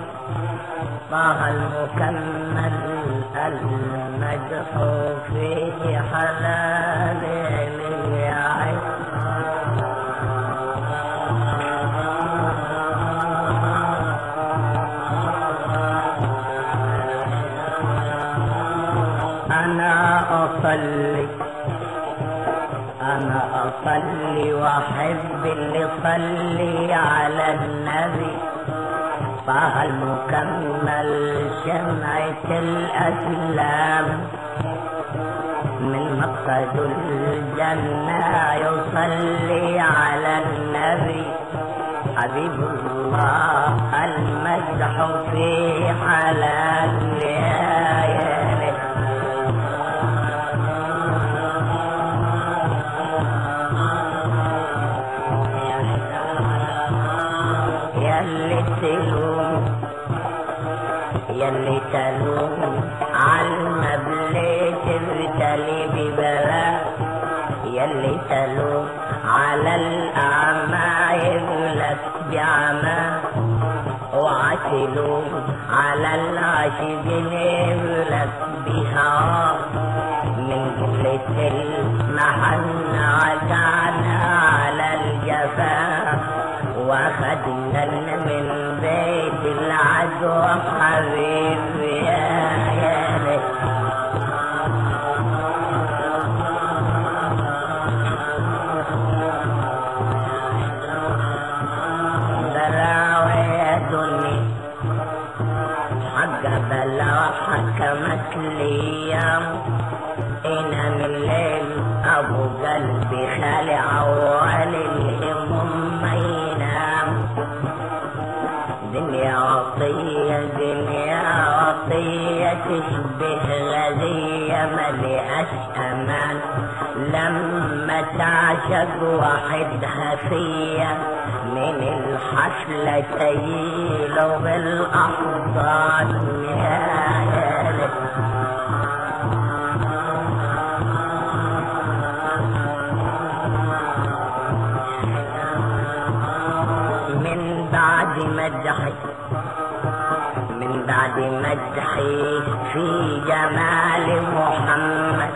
طه المكمل المدح فيه حلال العين أنا أصلي أنا أصلي وأحب اللي يصلي على النبي طه المكمل شمعة الأسلام من مقصد الجنة يصلي على النبي حبيب الله المدح في حلال يا يا يلي تلوم يلي تلوم عالمبلي تبتلي ببلاء يلي تلوم على الأعمى يغلك بعمى وعتلوم على العاشقين يغلك بهوى من قلة المحن عجعنا على الجفاء واخدنا من بيت العدو حبيب يا يا ليت بلاوي يا دنيا حق بلا وحكمت ليام انا من الليل ابو قلبي خالي عوال الهموم ما ينام دنيا عطية دنيا عطية تشبه غزية ملئت أمان لما تعشق وحدها فيا من الحفلة تجيله بالأحضان يا يا من بعد مدحي من بعد مدحي في جمال محمد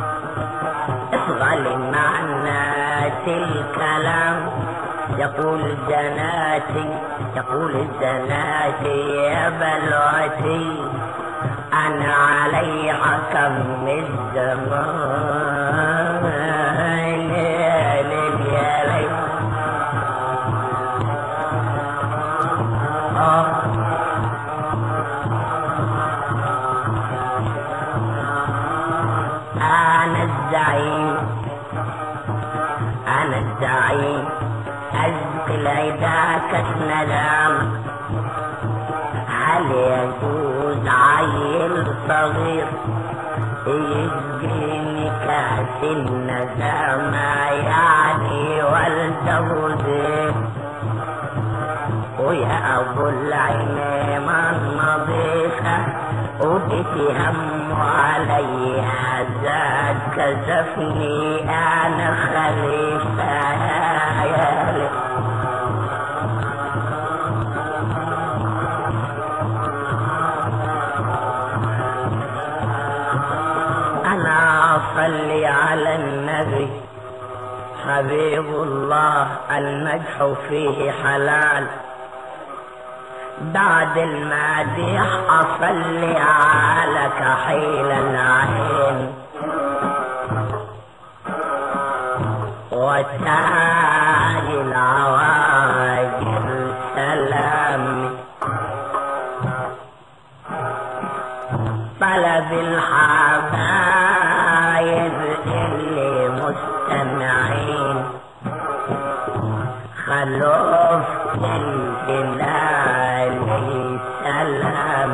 اصغى لمعنى الكلام يقول الزناتي يقول الزناتي يا بلوتي انا علي حكم الزمان يا ليل يا ليل آه. أنا الزعيم أنا الزعيم أزكي العدا ندام هل يجوز عيل صغير يسقيني كاس الندامة يعني والده زين ويا ابو العين ما نظيفة وديتي هم علي زاد كشفني انا خليفة يا لي انا اصلي على النبي حبيب الله المدح فيه حلال بعد المادح أصلي على كحيل العين وتاج العواجل سلام طلب الحبايب اللي مستمعين خلوف الهلال سلام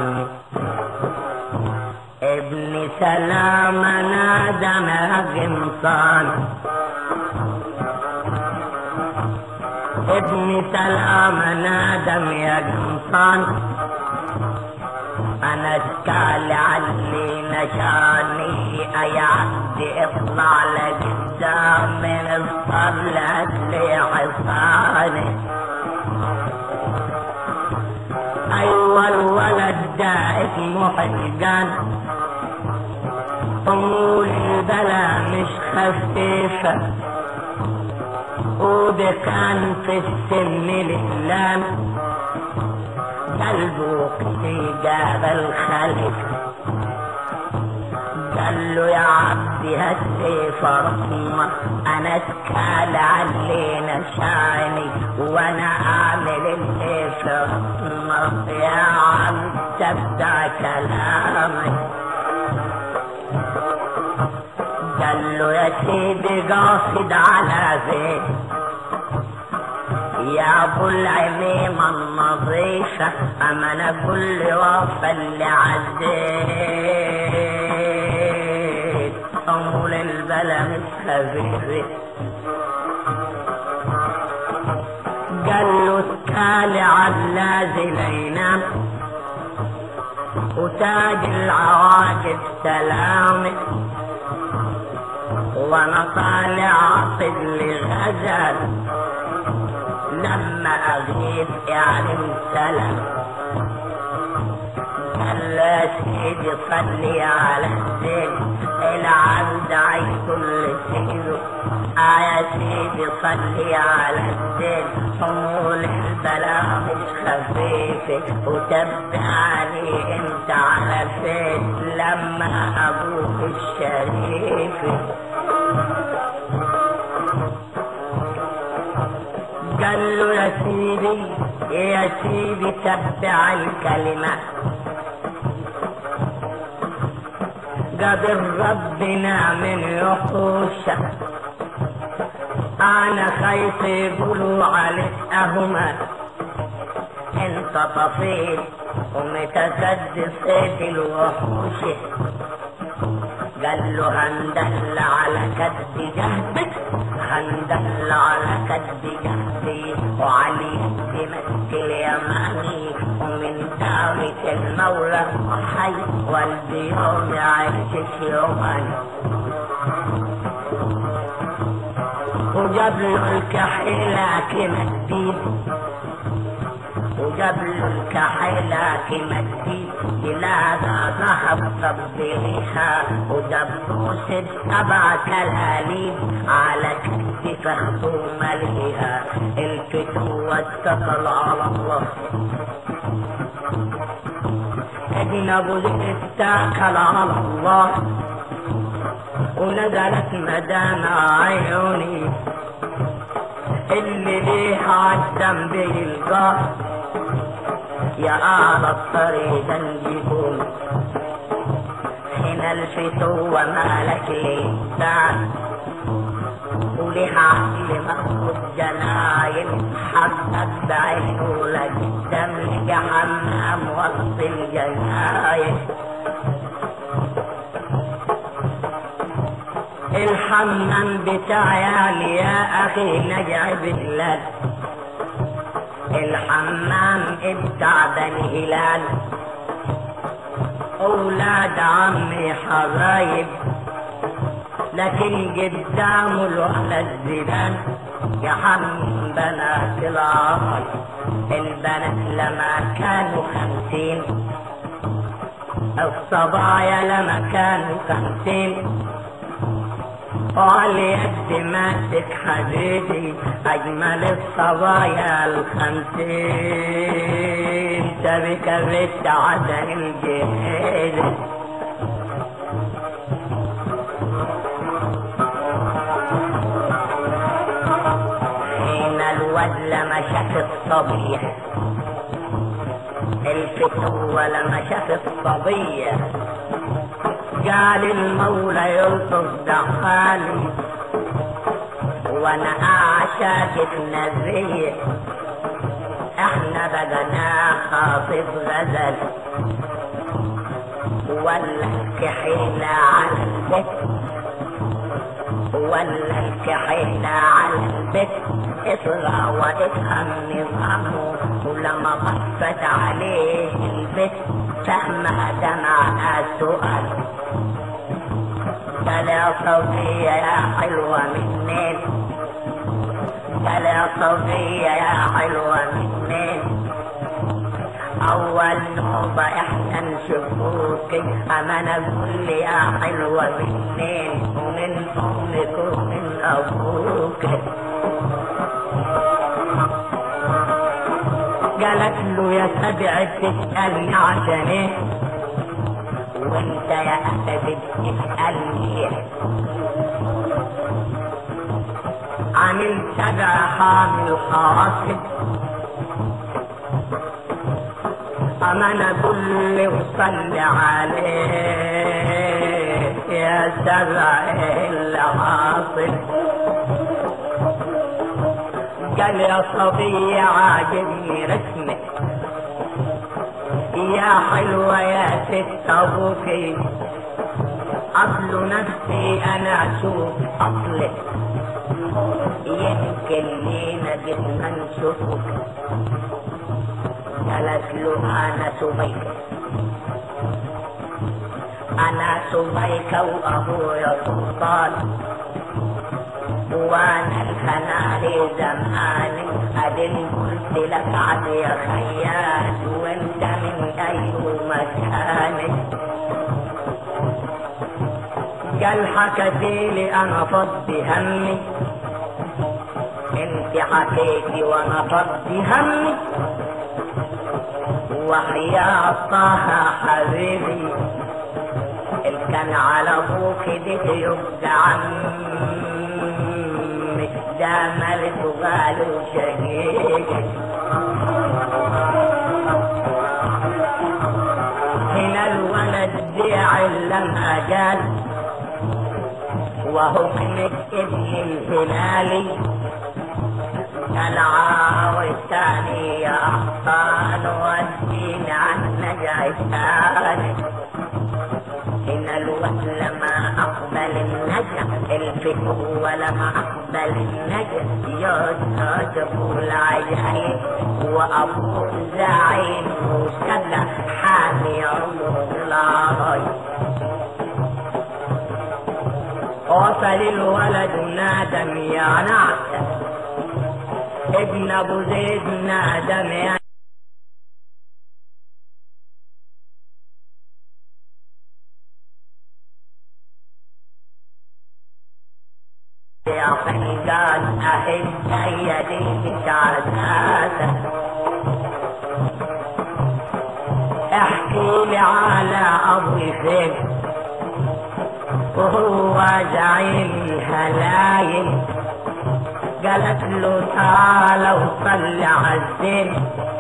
ابن سلام نادم قمصان ابن سلام نادم يا قمصان انا اتكال علي نشاني ايعدي اطلع لقدام من الصلاة لحصاني ايوه هو الولد ده اسمه حجان طمول البلا مش خفيفة وده كان في السن لله قلبه في جبل خليفه قال له يا عبدي هالسيف رحمة انا اتكال علينا شعري وانا اعمل اللي في رحمة يا عم تبدع كلامي قال له يا سيدي قاصد على زين يا ابو العميمة النظيفة اما انا كل وفا اللي عديت حمول البلا مش خفيف قال له اتكالي عاللازي لينام وتاج العواقب سلامي وانا طالع عاطل لغزل لما اغيب اعلم سلام قال يا سيدي صلي على الزين العبد عايز كل سيده آه يا سيدي صلي على الزين حمول البلاء مش خفيفة وتبعني انت على فين لما ابوك الشريف قال له يا سيدي يا سيدي تبع الكلمة قبل ربنا من يحوشك انا خايف يقولوا عليك اهما انت طفيل ومتكدس صيد الوحوش قال له هندل على كد جهدك هندل على كد جهدي وعلي بمسك اليماني ومن دعوة المولى حي والبيوم عيش يوماني وجاب له الكحيلة كمديد وجاب له الكحيلة كمديد بلادها ذهب طبيها ودبوس سبع كلاليب على كتف فخطوم ليها الفتوة اتكل على الله ابن ابو ذئب اتكل على الله ونزلت مدام عيوني اللي ليها عالذنب يلقاه يا آل الطريق نجيبون هنا الفتوة مالك لسان ولها عقل مخبوط جناين حبت بعينه لقدام لقى حمام وسط الجناين الحمام بتاعي يا اخي نجع بلاد الحمام بتاع بني هلال اولاد عمي حبايب لكن قدامه الولد زبان يا حم بنات العمر البنات لما كانوا خمسين الصبايا لما كانوا خمسين وعلى يد ماسك حبيبي أجمل الصبايا الخمسين تبك بنت عدن الجهيد حين الواد لما شاف الصبية الفتوة لما شاف الصبية قال المولى يلطف دخالي وانا اعشاك نزيه احنا بقنا خاطب غزل ولا الكحيلة على البيت ولا الكحيلة على البيت اصغى وافهم نظامه ولما غفت عليه البيت فهم دمع السؤال قال يا صوفية يا حلوة منين قال يا صوفية يا حلوة منين اول نوبة احنا نشوفوكي اما انا اقول لي يا حلوة منين ومن امك ومن ابوك قالت له يا سبع تسألني عشان ايه وانت يا اسد تسألني ايه عامل سبع حامل قاصد اما انا كل وصلي عليه يا سبع اللي حاصل قال يا صبي عاجبني رسمك يا حلوة يا ست ابوكي اصل نفسي انا اشوف اصلك يمكن لينا بدنا نشوفك قالت له انا سبيكة انا سبيكة وابويا سلطان وانا الخناري زماني ادين قلت لك عاد يا خيال وانت من اي مكان قال حكتي لي انا فضي همي انت حكيتي وانا فضي همي وحياة طه حبيبي اللي كان على ابوك ده يبقى عمك ده ملك وقالوا شقيق هنا الولد بيع لما قال وهو ابن الهلالي قال عاوز تاني يا احصان والدين عن نجعتان إن الوصل ما أقبل النجع الفتو ولما أقبل النجع يجب العجائب وأبوه زعيم وسبع حامي عمر العراي وصل الولد نادم يا نعسة ابن ابو زيد نادم يا يا فنجان أهد سيدي سعادات احكي لي على ابو زيد وهو زعيم الهلايل قالت له تعالى وصل على الزين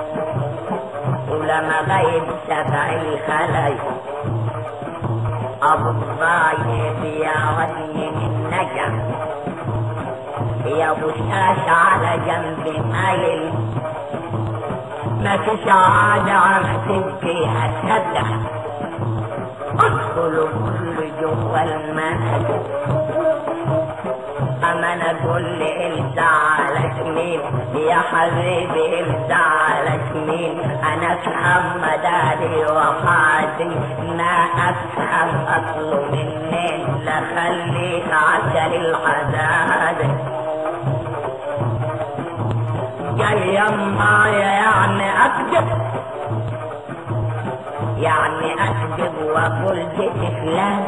ولما غيب سبع الخلايا ابو الطايب يا ودي من نجم يا ابو شاش على جنب مايل ما فيش عادة عم تبكي هتصدق ادخلوا كل جوا المسجد اما انا اقول لي انت على مين يا حبيبي انت على مين انا افهم مداري وحادي ما افهم اصله منين لا خليك عشر الحداد قال يما يعني اكذب يعني اكذب واقول جيت فلان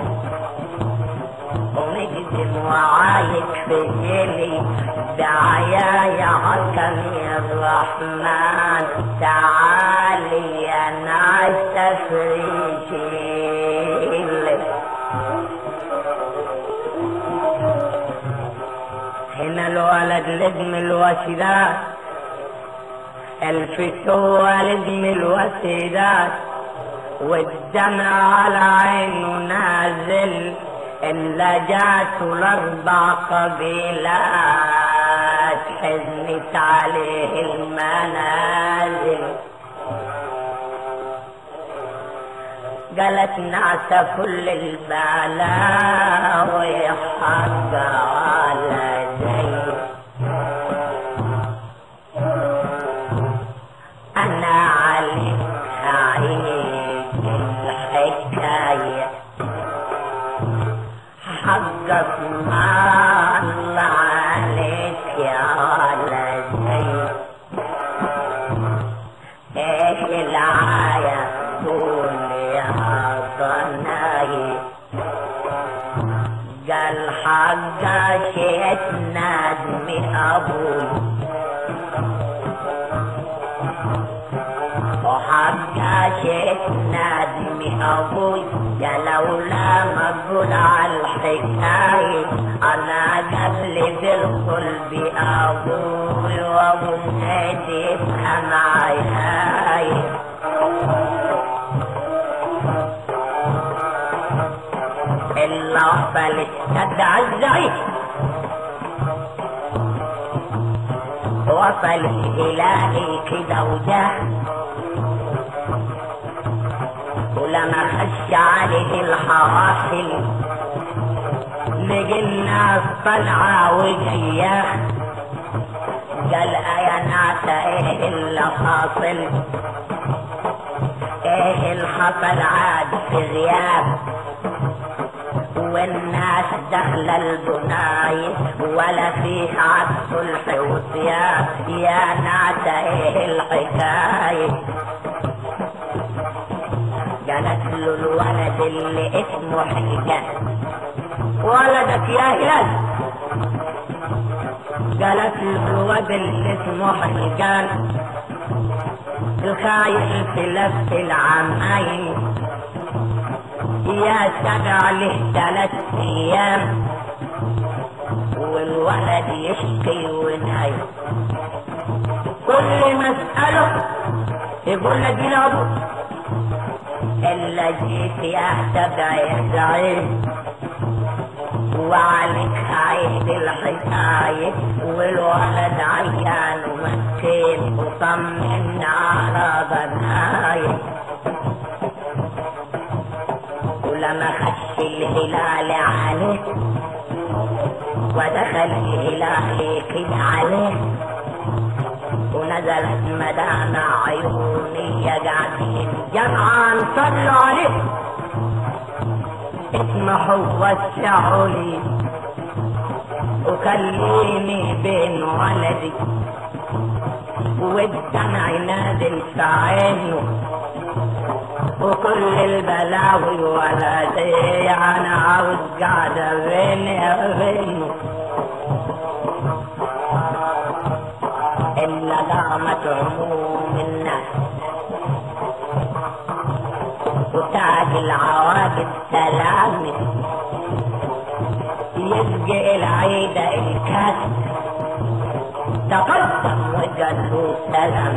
ونجزم وعايك في جيلي دعايا يا حكم الرحمن تعالي يا ناس تفريجي هنا الولد لازم الوسيدات الفتوة لازم الوسيدات والدمع على عينه نازل إلا جات الأربع قبيلات حزنت عليه المنازل قالت نعس كل البلاوي حق على زي أنا عليك عيد الحكاية حقك ما الله عليك يا ولدي ايش العالم صناي قال حقك ندمي ابوي وحقك ندمي ابوي يا لولا مقبول على الحكاية انا قبل بالقلب ابوي وابو نادي معايا الا وصلت تدعى الزعيم وصل الهي كده وجاه ولما خش عليه الحواصل لقي الناس طالعة وجاية قال يا ناس ايه اللي حاصل ايه اللي حصل عاد في غياب والناس دخل البناية ولا فيه عاد صلح وصيام يا ناس ايه الحكايه قالت له الولد اللي اسمه حلقان ولدك يا هلال قالت له الولد اللي اسمه حلقان الخايف في لف العمايل يا سبع له ثلاث ايام والولد يشكي ونايم كل ما اساله يقول لك لا ابوك الا جيت يا سبع يا زعيم وعليك عيد الحكاية والولد عيان ومسكين وطمن على ضنايا ولما خش الهلال عليه ودخل الهلال كده عليه ونزلت مدامع عيوني قاعدين جمعان صلوا عليه اسمحوا وسعوا لي وخليني بين ولدي والدمع نازل في عينه وكل البلاوي ولدي انا عاوز قاعدة بيني وبينه إلا دامت عموم الناس وتاج العواقب سلامة يسقي العيد الكاس تقدم وقال له سلام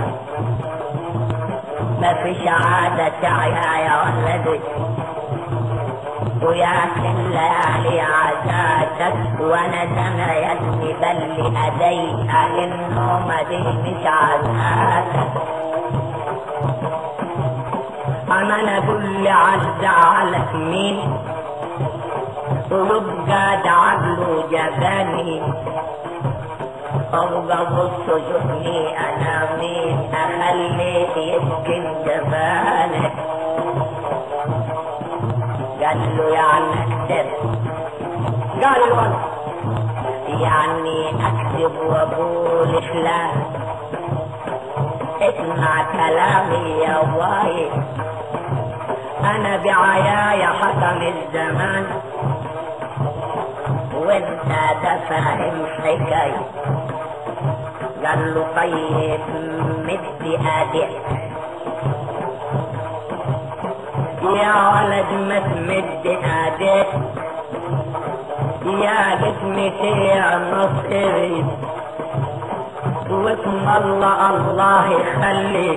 ما فيش عادة تعيا يا ولدي ويا كل ليالي عاداتك وانا دمعتني بل اديها النوم دي مش عاداتك اما انا اقول عز على مين ويبقى ده عقله جباني ابقى بص شوفني انا مين اخليه يسكن جبانك قال له يعني اكذب قال له يعني اكذب واقول فلان اسمع كلامي يا واي انا بعيايا حكم الزمان وانت ده فاهم حكاية قال له طيب مد اديك يا ولد ما تمد ايديك يا جسمتي يا نصري واسم الله الله يخليك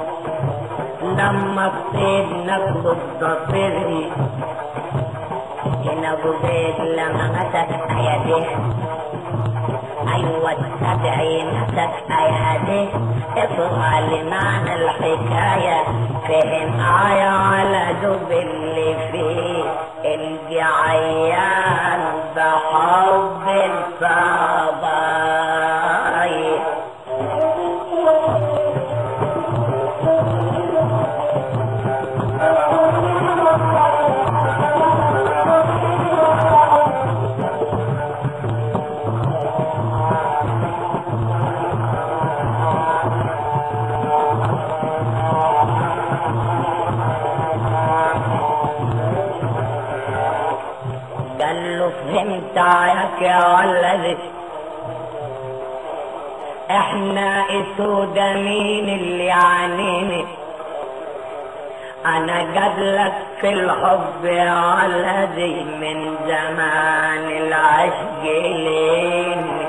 لما تصيد نقصد ضفري هنا ابو زيد لما مسك ايديه ايوه تتبعي مسك ايديه اصغى لمعنى الحكايه فهم آية على دب اللي فيه الجعيان بحب الصبايا انت عياك يا ولدي احنا اسود مين اللي يعنيني انا قبلك في الحب يا ولدي من زمان العشق ليني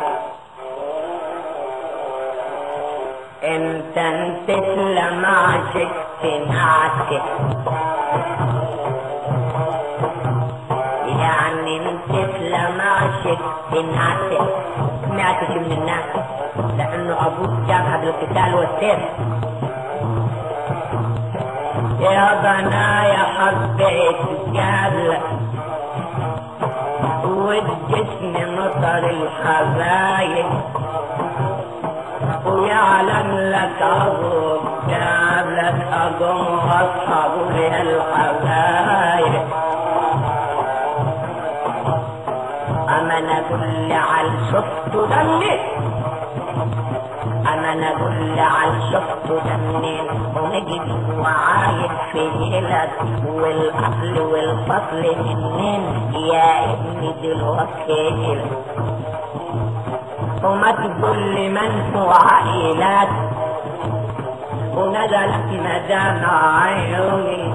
انت تسلم عشقت نعتك يعني انت تسلم عشقت نعتك سمعتش من الناس لانه ابوك جاب هذا القتال والسيف يا بنايا حبيت جابلك والجسم نطر الحبايب ويعلم لك ابوك جابلك اقوم واصحابه يا الحبايب اما نقول على شفت دمي انا نقول على شفت دمي ونجد وعايد في ليلك والاصل والفصل منين يا ابني دلوقتي وما تقول لي من هو عائلات ونزلت مدامع عيوني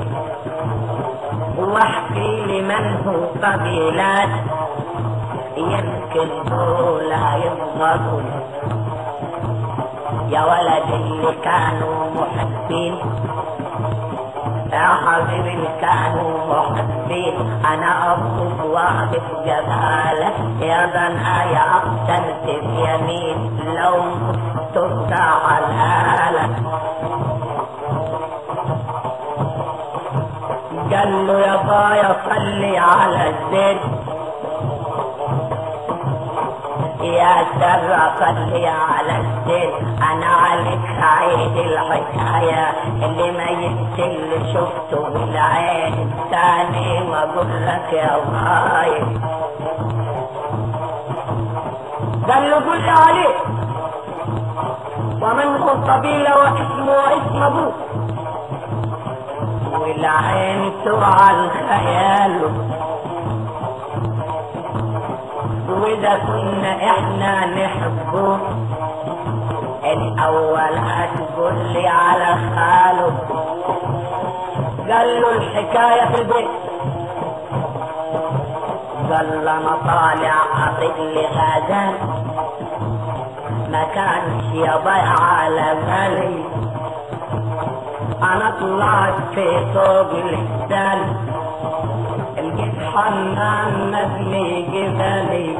واحكي لي من هو قبيلات يمكن دول يضغطوا يا ولد اللي كانوا محبين يا حبيبي اللي كانوا محبين انا ابوك واقف جبالك يا بنايا اقتلت بيمين لو مت على قال له يا بايا صلي على الزين يا سر صلي على الزين انا عليك عيد الحكاية اللي ما يمثل شفته بالعين تاني ما اقول لك يا باي قال له قل لي عليك ومن هو القبيلة واسمه واسم ابوه والعين توعى الخيال واذا كنا احنا نحبه الاول هتقول لي على خاله قال له الحكاية في البيت قال له انا طالع اطيب لي غازان ما كانش يا ضيع على بالي انا طلعت في فوق الحسان لقيت حمام مبني جبالي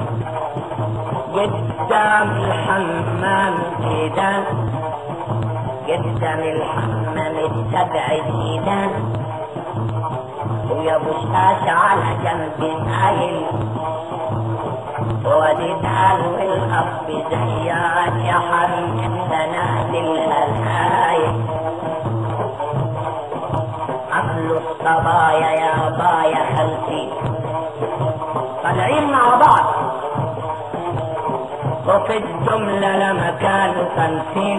قدام الحمام جيدان قدام الحمام السبع جيدان ويا ابو شاش على جنب مايل وديدان والاب زيان يا حرم تنادي الهلايل عقل الصبايا يا بايا خلفي طالعين مع بعض وفي الجملة لما كانوا خمسين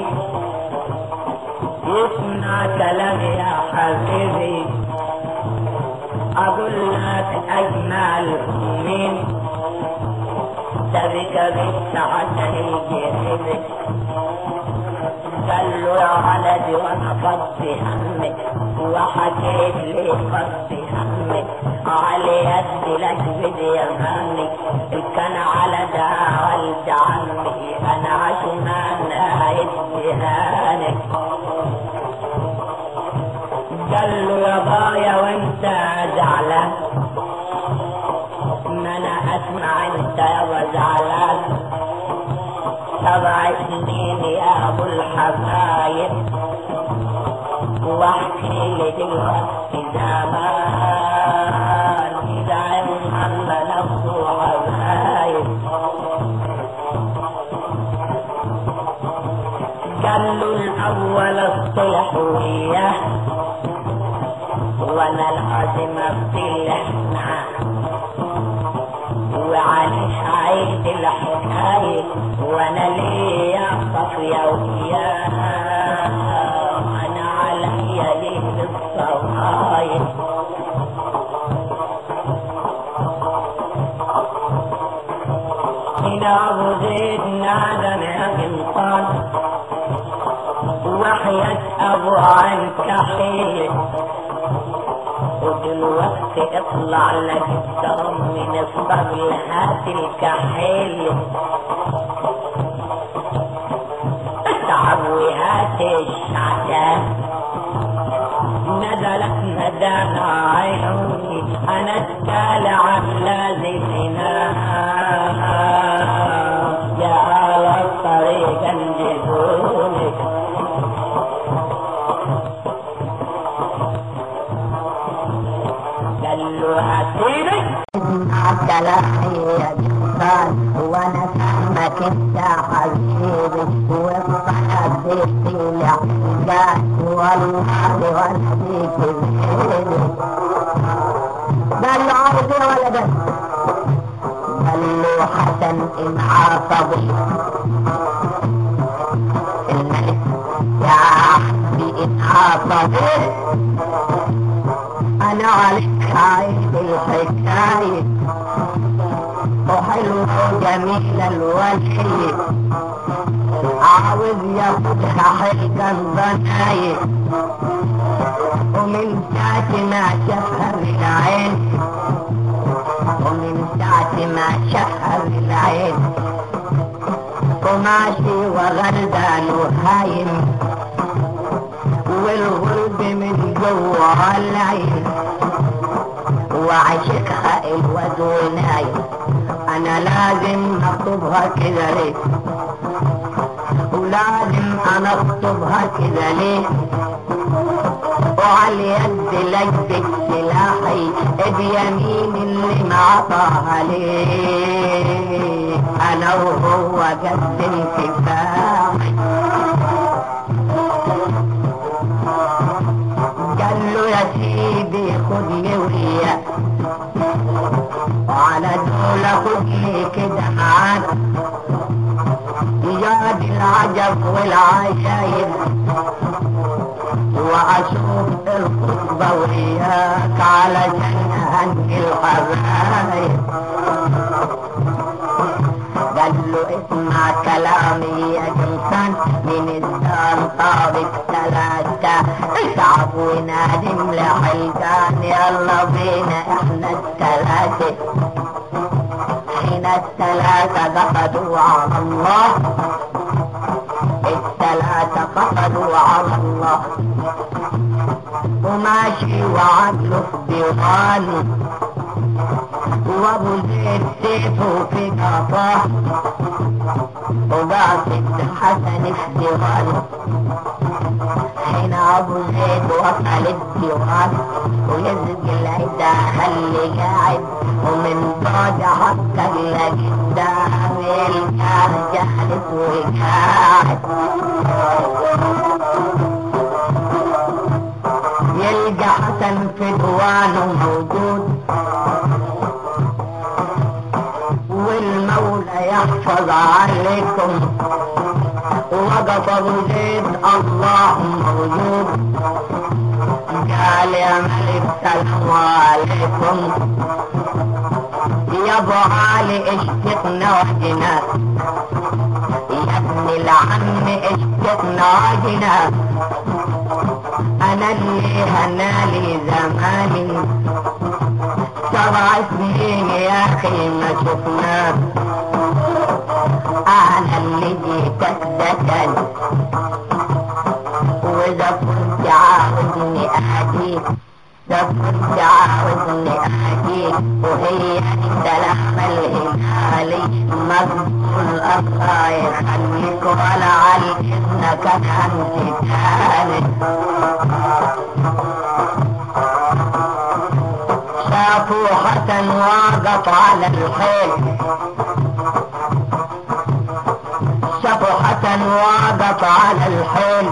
يسمع كلام يا حبيبي أقول لك أجمل مين تبك بالسعادة الجريبي قال له يا ولدي وانا فضي همي وحكيت لي فضي همي على يدي لك بدي يمامي كان على دا والد عمي انا عشمان ادهانك قال له يا بايا وانت زعلان ما انا اسمع انت يا زعلان سبع سنين يا ابو الحبايب واحكي لي دلوقتي زمان اذا عم نفسه حبايب قال له الاول الصلح وياه وانا لازم اصلح معاه وعلي عيد الحكاية وانا ليا صفية وياها انا علي ليه الصوايا حين ابو زيد نادى يا قنطان وحياة ابو الكحيل ودلوقتي اطلع لك الدم من الصبل هات الكحيل اتعب وهات الشعشان نزلت ندانا عيوني انا اتكال عن لازمنا يا على الطريق انجزوني قال له هاتيني كلامي يا جبال وانا فهمك انت حبيبي والصحاب بيتي لعقال والله وانا فيك بيدي قال له عايز ايه ولدا قال له حسن ان عاصبي الملك يا حبي ان عاصبي انا عليك عايز الحكايه وحلو جميل الوجه عاوز ياخدها حلقا ضنايا ومن ساعة ما شافها بالعين ومن ساعة ما شافها بالعين وماشي وغلبان وهايم والغلب من جوا العين وعشقها الواد ونايم انا لازم اخطبها كده ليه ولازم انا اخطبها كده ليه وعلى يد لجد سلاحي بيمين اللي معطاها ليه انا وهو قد انتفاعي قال له يا سيدي خدني وياك وعلى دول خدني كده معاك ايجاد العجب والعجايب واشوف الخطبة وياك علشان اهني الحبايب قال له اسمع كلامي يا جنسان من الدار طابق ثلاثة اتعب ونادم لحلقان يلا بينا احنا الثلاثة حين الثلاثة قصدوا على الله الثلاثة قصدوا على الله وماشي وعقله في ديوانه وابو زيد سيفه في قفاه وقاصد حسن في ديوانه حين ابو زيد وصل الديوان ويزق العدا خلي قاعد ومن بعد حق اللي قدام يلقاه جالس وقاعد يلقى حسن في ديوانه موجود والمولى يحفظ عليكم وقف ابو زيد الله موجود قال يا ملك سلام عليكم يا ابو علي اشتقنا وحدنا يا ابن العم اشتقنا وحدنا انا اللي هنالي زماني سبع سنين يا اخي ما شفناك انا اللي جيتك دكن واذا كنت عاوزني اهديك اذا كنت عاوزني اهديك وهي السلام الهلالي مقبول الله يخليك ولعل انك انت تاني شافوا حسن واقف على الحيل شافوا حسن واقف على الحيل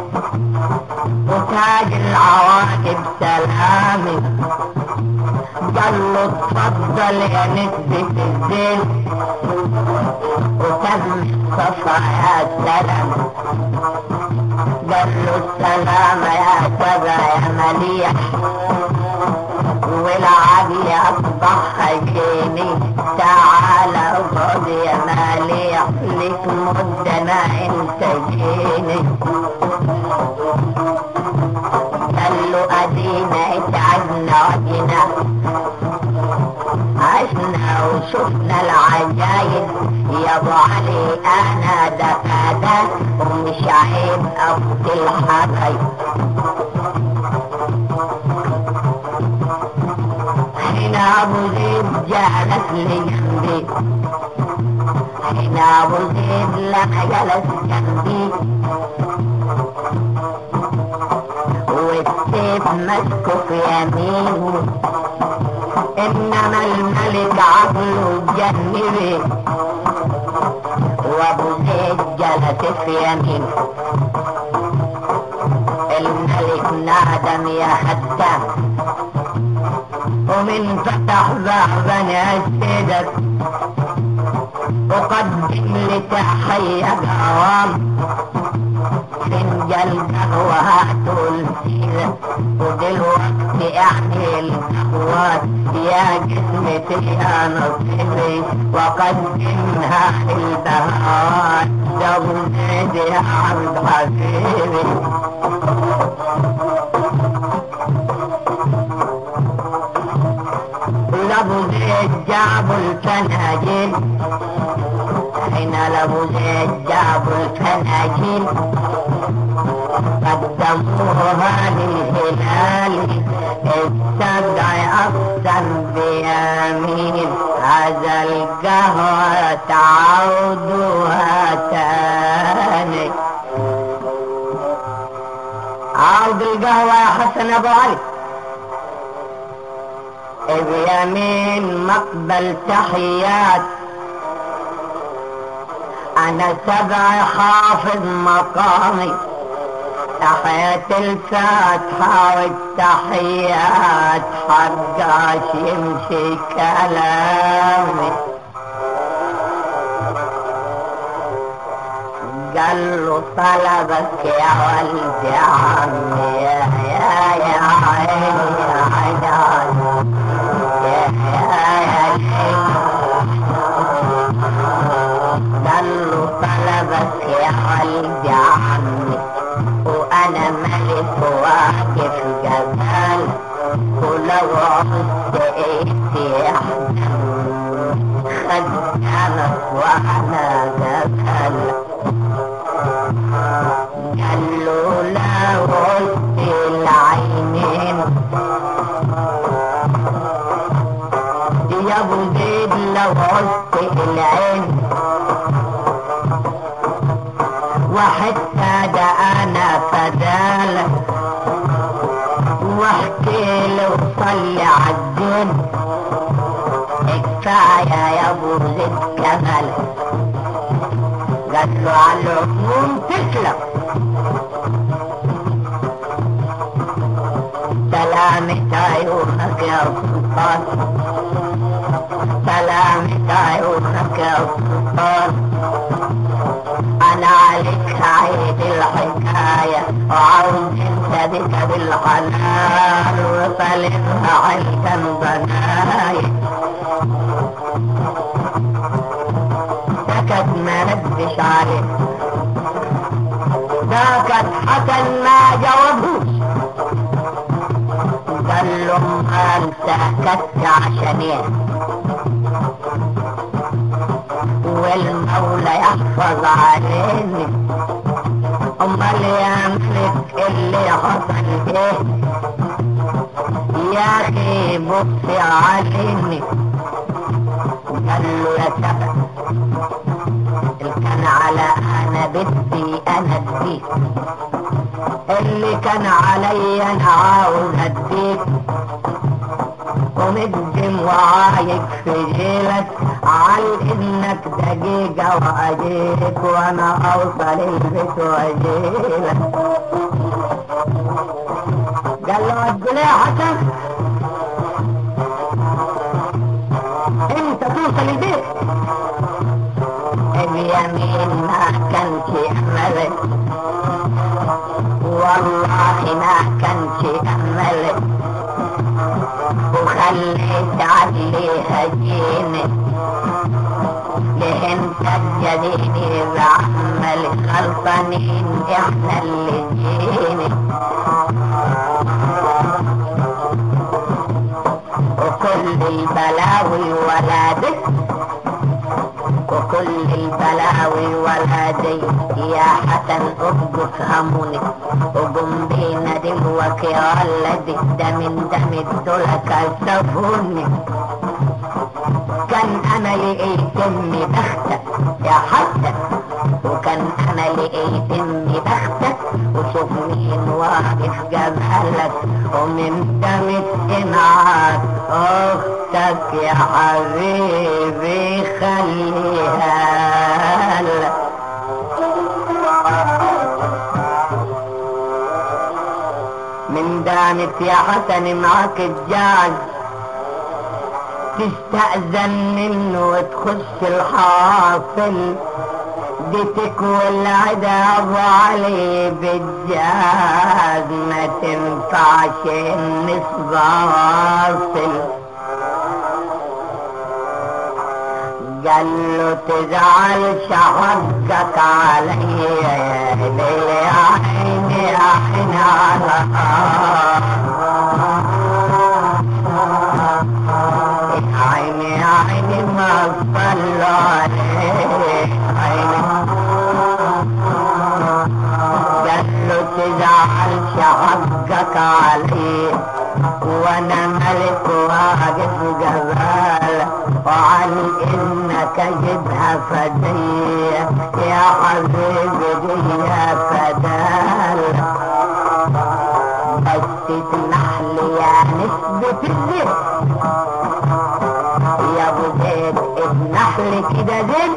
وتاج العواقب سلامي قال له اتفضل يا نسبة الزين وتم الصفا يا سلام قال له السلام يا سبا يا مليح والعقل اصبح خيشيني تعالى خذ يا مالي لك مدنا انت جيني قال له ادينا اتعبنا وجنا عشنا وشفنا العجايب يا ابو علي انا دفادا ومش عيب اقتل الحبايب حين ابو زيد جالس لجنبي حين ابو زيد لما جلس جنبي والسيف مسكه في يمينه انما الملك عقله جنبي وابو زيد جلس في يمينه الملك نادم يا خدام ومن فتح بابا يسجدك وقدم لتحية قوام فنجل قهوة هاتوا السيرة ودلوقتي احمي القهوات يا جسمتي يا نصيبي وقدمها البهوات دبو زيد يا عبد حبيبي لابو زيد جابوا الفناجيل حين لابو زيد جابوا الفناجيل قدموها للهلال السبع أقسم بيمين هذا القهوة تعودها تاني عود القهوة يا حسن أبو علي بيمين مقبل تحيات انا سبع حافظ مقامي تحية الفاتحة والتحيات حقاش يمشي كلامي قال له طلبك يا ولد عمي يا يا يا عيني يا عيني ضلوا طلبك يا ولد عمي وانا ملك واقف جبال ولو عدت ايدي خدامك وانا جبال قالوا لا عدت العينين يا ابو زيد لو عدت العين وحتى ده انا فدالك واحكي له وصلي عالدين كفايه يا ابو زيد كمالك قال له على العموم تسلم سلامة عيونك يا سلطان سلامة عيونك يا سلطان انا عليك عيد الحكاية وعاوز انت بك بالحلال وطالبها عيدا بنايا سكت ما ردش عليه سكت حسن ما جاوبوش قال له ما انت سكت عشان ايه والمولى يحفظ عليني امال يا ملك اللي حصل ايه يا اخي بص عليني قال له يا سبع اللي كان على انا بدي انا اديك اللي كان علي انا عاوز اديك ومدم وعايق في جيلك على انك دقيقة واجيك وانا اوصل البيت واجيلك قال له تقول يا حسن انت توصل البيت اليمين ما كانش املك والله ما كانش املك وخليت عليها جيني انت الجديد بعمل غلطانين احنا اللي جينا وكل البلاوي ولادك وكل البلاوي ولادي يا حسن اصدق هموني وقم بينا دلوك يا ولدي ده من دم الدلك السفوني كان املي يتم بختك يا حسن وكان املي يتم بختك وشوف مين واقف جنبك ومن دم معاك اختك يا حبيبي خليها لك من دامت يا حسن معاك الجاز تستأذن منه وتخش الحاصل دي تكوى العذاب علي بالجاز ما تنفعش النسبة واصل قال له تزعلش حقك علي يا ليل يا عيني يا عيني على عيني يا عيني ما صلوا عليه عيني قال له تزعلش حقك عليه وانا ملك واقف جبال وعن انك جبها فدية يا حبيبي دي يا فدال بس تسمح لي يا نسبة الزيت يا ابو زيد اسمح لي كده زين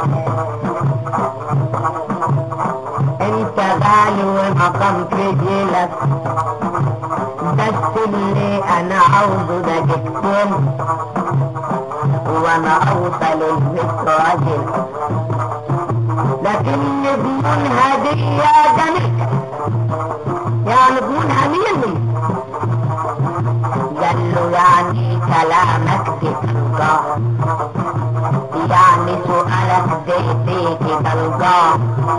انت غالي ومقام في جيلك بس اللي انا عاوزه ده دقيقتين وانا اوصل البيت راجل لكن مضمون هدية جميل يعني مضمونها مين قال له يعني كلامك تلقاه يعني سؤالك دي فيك تلقاه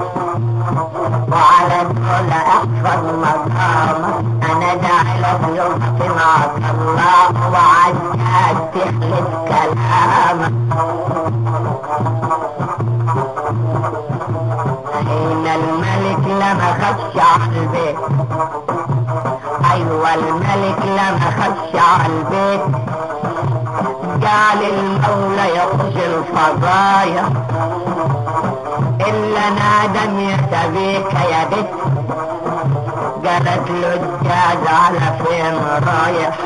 وعلى دول احفظ مقامك انا جعلك يبقي معك الله وعجاك تخلف كلامك حين الملك لما خش على البيت ايوه الملك لما خش على البيت قال المولى يخش الفضايا الا نادم يحتبيك يا بت قالت له الجاز على فين رايح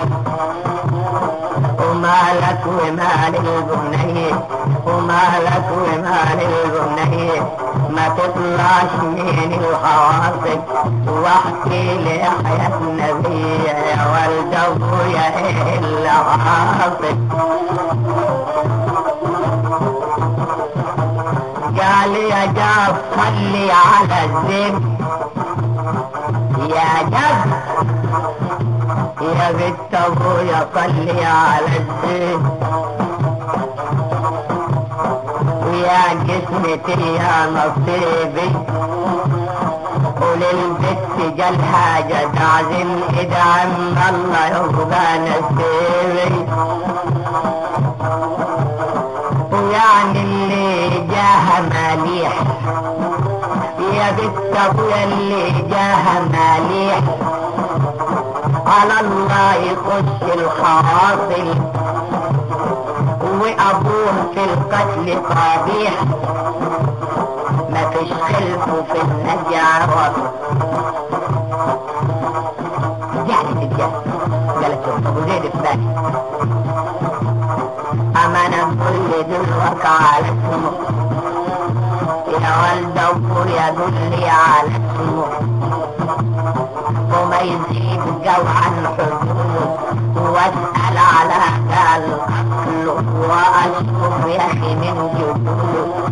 ومالك ومال البنية ومالك ومال البنية ما تطلعش من الحواصل واحكي لي حياة النبي يا ولد ابويا ايه اللي حاصل قال يا جاب صلي على الزين يا جاب يا بنت ابويا صلي على الزين ويا جسمتي يا نصيبي وللبت جل حاجة تعزم إذا عم الله يبقى نسيبي ويعني اللي جاها مليح يا بنت ابويا اللي جاها مليح على الله يخش الحاصل وابوه في القتل قبيح ما فيش خلفه في النجع واضح جعلت الجهل قالت شوف ابو زيد الثاني اما انا كل دلوك على اسمه يا ولد ابويا قول لي على اسمه وما يزيد جو عن حدود واسأل على الأكل وأشوف يا أخي من جدود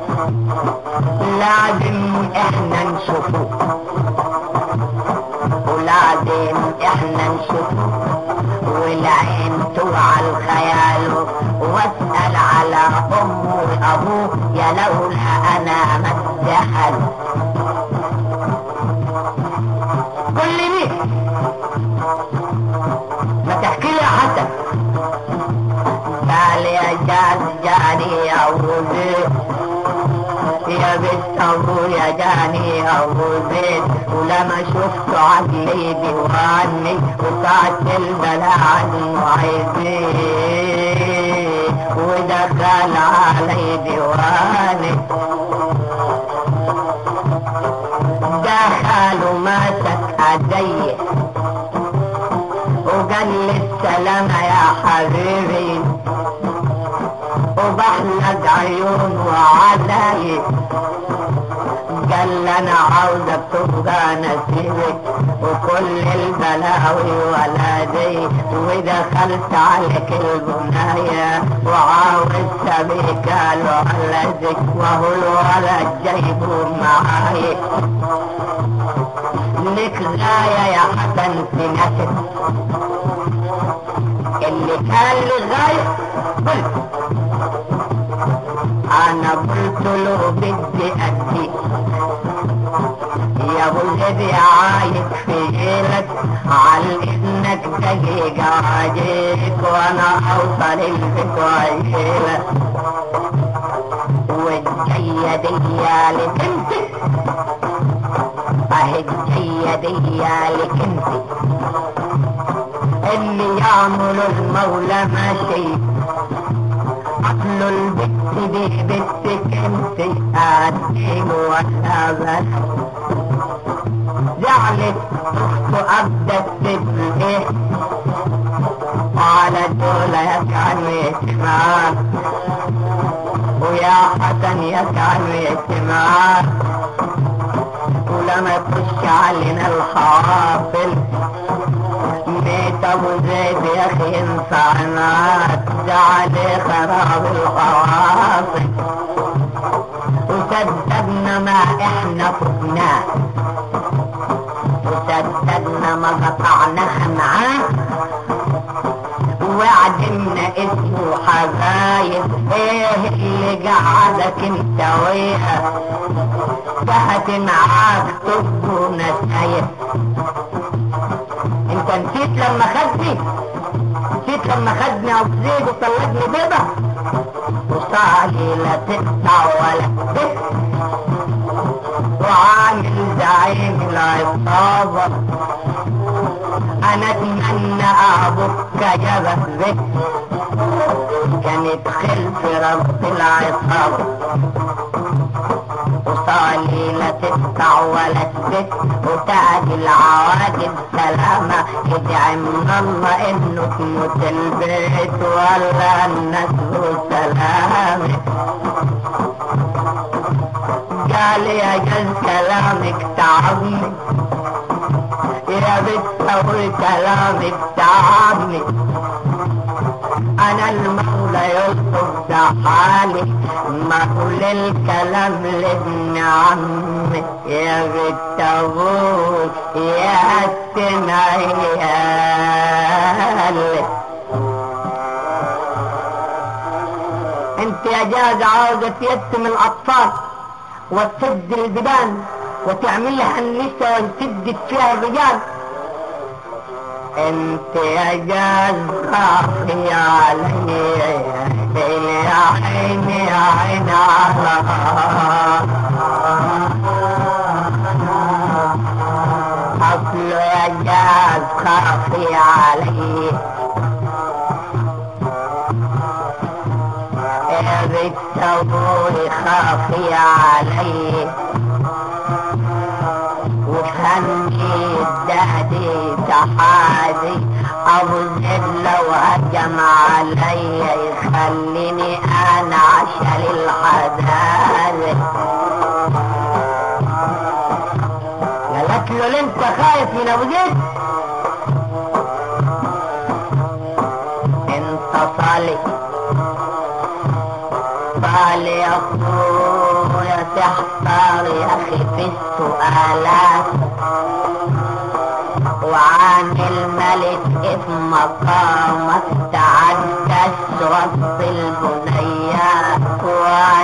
لازم احنا نشوفه ولازم احنا نشوفه والعين توعى الخيال واسأل على أمه ابوه يا لولا انا ما اتدخل قل لي مين ما تحكي لي يا حسن قال يا جاز جاني يا ابو زيد يا بنت ابويا جاني ابو زيد ولما شفته عقلي ديواني وساعة البلاء عنه عايزين ودخل علي ديواني دخل وماسك ايدي وقال لي السلامة يا حبيبي وبحلق عيون وعلي قال لي انا عاوزك تبقى نسيبك وكل البلاوي ولدي ودخلت عليك البناية وعاوز بيك الولدك وهو الولد جايبه معاي لك غاية يا حسن في نفسك اللي كان لي غاية قلت انا قلت له بدي ادي يا ابو زيد عايد في جيلك على اذنك دقيقة عجيك وانا اوصل البيت وعيلك والجية دي لبنتك اهي الجية دي لك انت اللي يعمل المولى ماشي اصل البت دي بنتك انت قديم ولا بس زعلت اخته ابدت تبقى على دول يكعن يتمان ويا حسن يكعن يتمان ولما تخش علينا الحافل ميت ابو زيد يا اخي انسانات زعل خراب الحواصل وصدقنا ما احنا فقناه وصدقنا ما قطعناها معاه وعدنا اسمه حبايب ايه اللي قعدك انت وياه تحت معاك تبقوا نسايب انت نسيت لما خدني نسيت لما خدني ابو زيد وطلقني بيضة وصالي لا تقطع ولا تقطع وعامل زعيم العصابة انا اتمنى ابوك جبه بك كانت خلف رب العصابة وصالي لا تقطع ولا تبت وتاج العواقب سلامة ادعي من الله انه تموت البيت ولا الناس سلامة قال يا جل كلامك تعبني يا بنت اقول كلامك تعبني انا المولى يلطف حالي ما اقول الكلام لابن عمي يا بنت ابوك يا التنعيال انت يا جاز عاوزة تيتم الاطفال وتسد البيبان وتعملها النساء وتسد فيها الرجال انت يا جاز خافي علي يا عيني يا عين على اصله يا جاز خافي علي يا بنت ابوي خافي علي وخلي الدهدي تحادي ابو زيد لو هجم علي يخليني انا عشل الحداد قالت له انت خايف من ابو زيد انت صالح صالح يا اخويا تحتار يا اخي في السؤالات وعن الملك إذ مقامك تعدت وسط البنيات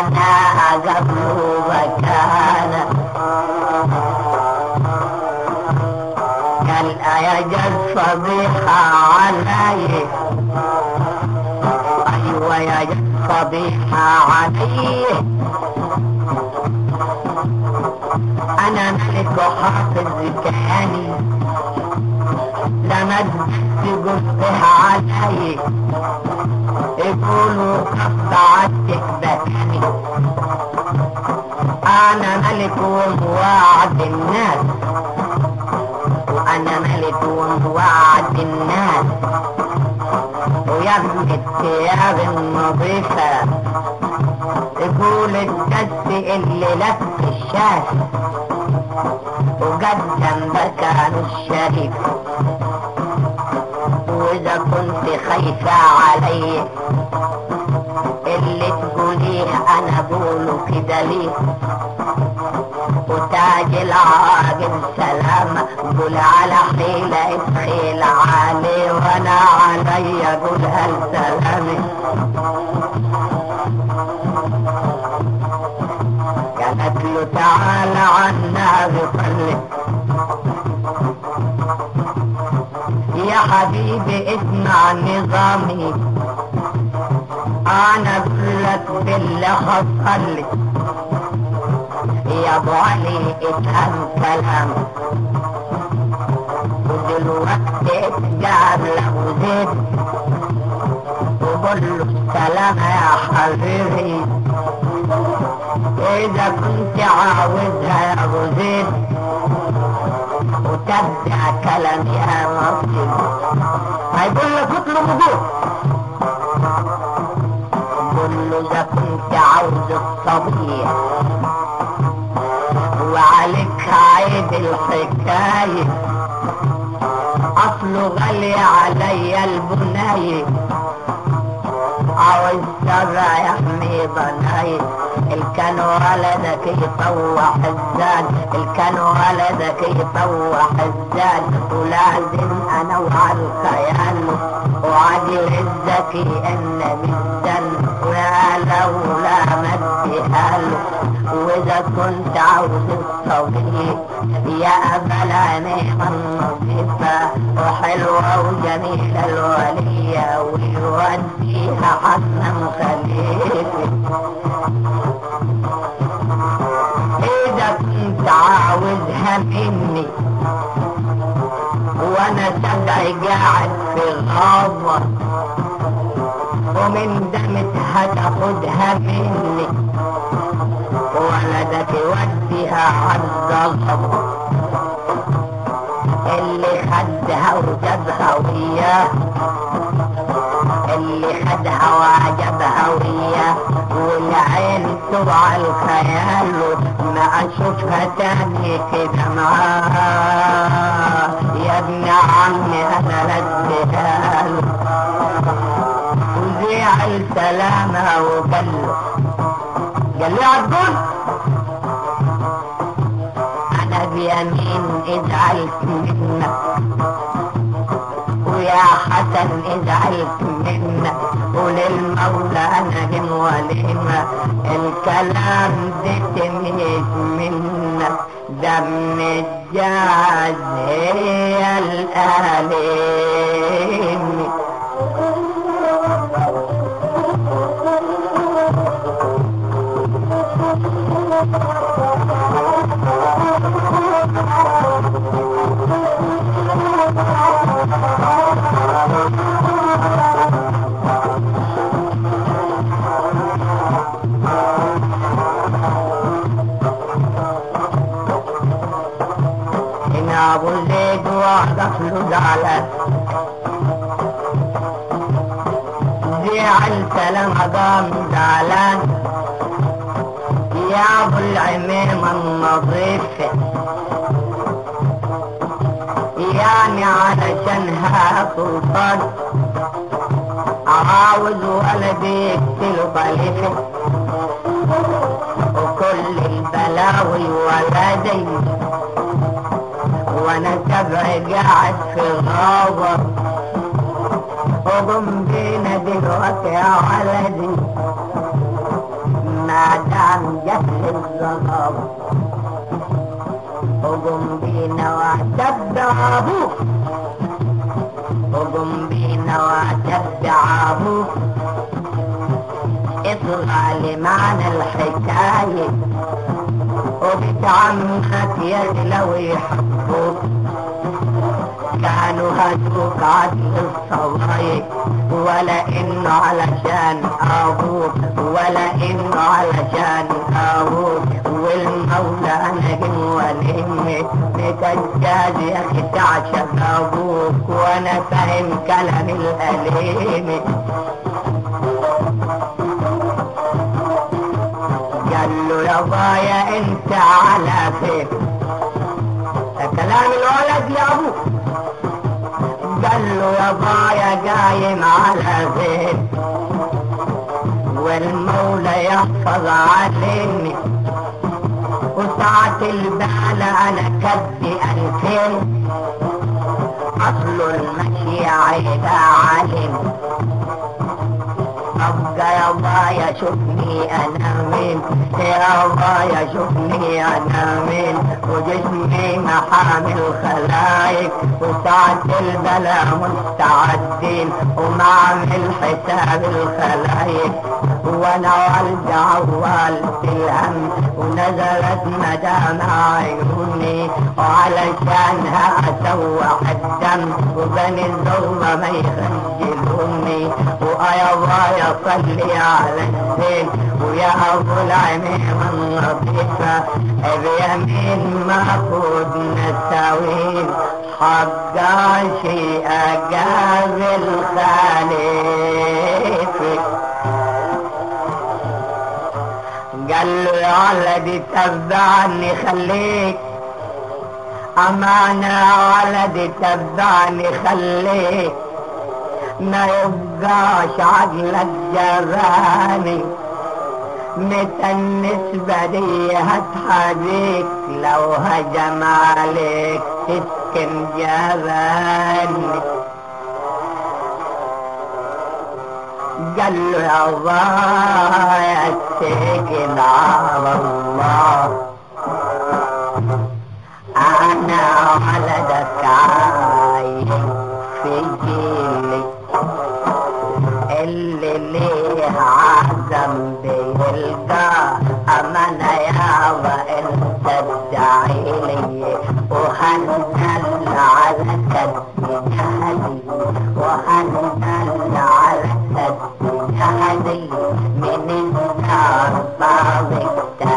فضيحة علي ايوه يا جت فضيحة علي انا ملك وحافظ كياني لما قلتها علي يقولوا قطعتك بكاني انا ملك ومواعد الناس وانا ملك ومواعد الناس ويا ابن الثياب النظيفة يقول الدس اللي لف الشاش وقدم مكان الشريف واذا كنت خايفة علي اللي تقوليه انا بقوله كده ليه وتاج العاقل سلامة قول على حيلة اتخيل عليه وانا علي قول هالسلامة قالت له تعالى عنا بصلي يا حبيبي اسمع نظامي انا قلت بالله حصلي يا ابو علي افهم كلام ودلوقتي اتجاب له زيد وقول له السلام يا حبيبي اذا كنت عاوزها يا ابو زيد وتبدع كلام يا مصري هيقول لك اطلب وجود قول له اذا كنت عاوز الصبيح وعليك عيد الحكاية اصله غالي علي البناية عاوز سرع يحمي ضناي الكان ولدك يطوح الزاد الكان ولدك يطوح الزاد ولازم انوع الخيال وعدل الذكي ان بالسن ويا لولا مديها له واذا كنت عاوز الصبي يا ابلا نعم النظيفة وحلوة وجميلة الولية ويوديها حسن خليفة اذا كنت عاوزها مني وانا سبعي قاعد في غابة ومن دمتها تاخدها مني ولدك يوديها عز الغضب اللي خدها وجابها وياه اللي خدها وعجبها وياه والعين تبع الخيال ما اشوفها تاني كده معاه يا ابن عمي انا ردها له وزعل سلامها وقال له قال لي عبدون انا بيمين ازعلت منك ويا حسن ازعلت منك وللمولى انا جن وليمة الكلام ده تميت منك دم الجاز هي الاليم هنا ابو زيد واقف له زعلان زعل سلام قام زعلان يا ابو العميم النظيف يعني علشانها سلطان عاوز ولدي يقتل خليفه وكل البلاوي ولدي وانا تبع قاعد في غابة وقم بينا دلوقتي يا ولدي ما دام جهل الغضب وقم بينا واعتب ابوك وقم بينا وتتبع ابوك اطلع لي معنى الحكاية وبنت عمك يغلى ويحبوك كانوا هدوك عدل الصوايق ولا انه علشان ابوك ولا انه علشان ابوك والمولى انا جوالي متجاز يا اخي تعشق ابوك وانا فاهم كلام الاليم قال له يا بايا انت على فين ده كلام الولد يا ابوك قال له يا بايا قايم على فين والمولى يحفظ عليني وساعة البال انا كدي الفين اصل المشي عيدا علم ابقى يا بايا شوفني انا مين يا بايا شوفني انا مين وجسمي محامي الخلايق وساعة البلا مستعدين ومعمل حساب الخلايق وانا والد عوال في الهم ونزلت مدام عيوني وعلشانها اسوح الدم وبني الظلمة ما يخجلوني ويا بايا صلي على الزين ويا ابو العميم النظيفة بيمين مفقود نساوين حقا شيء قابل خليفي قال له يا ولدي تبعني خليك أمانة ولدي تبعني خليك ما يبقاش عقلك جباني متى النسبة دي هتحاجيك لو هجم عليك تسكن جباني قال له يا ضايع السجن على الله انا ولدك عايش في جيلي اللي ليه عزم بيلقى امانة يابا انت ادعيلي وهنزل على كد جهدي وهنزل على كد جهدي من النار بعضك